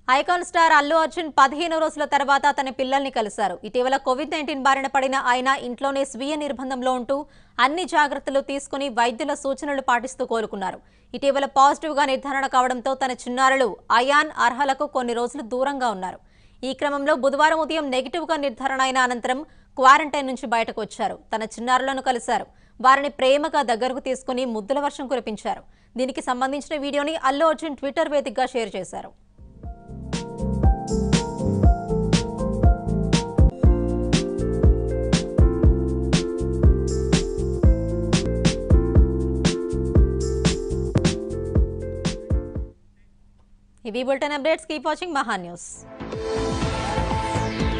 icon star Allu Arjun పదిహేను రోజుల తర్వాత తన పిల్లల్ని కలిశారు ఇటీవల కోవిడ్ నైన్టీన్ బారిన పడిన ఆయన ఇంట్లోనే స్వీయ నిర్బంధంలో ఉంటూ అన్ని జాగ్రత్తలు తీసుకుని వైద్యుల సూచనలు పాటిస్తూ కోలుకున్నారు ఇటీవల పాజిటివ్ గా నిర్ధారణ కావడంతో తన చిన్నారులు అయాన్ అర్హలకు కొన్ని రోజులు దూరంగా ఉన్నారు ఈ క్రమంలో బుధవారం ఉదయం నెగిటివ్ గా నిర్ధారణ అయిన అనంతరం క్వారంటైన్ నుంచి బయటకు వచ్చారు తన చిన్నారులను కలిశారు వారిని ప్రేమగా దగ్గరకు తీసుకుని ముద్దుల వర్షం కురిపించారు దీనికి సంబంధించిన వీడియోని అల్లు అర్జున్ ట్విట్టర్ వేదికగా షేర్ చేశారు ఇవి bulletin updates keep watching Maha news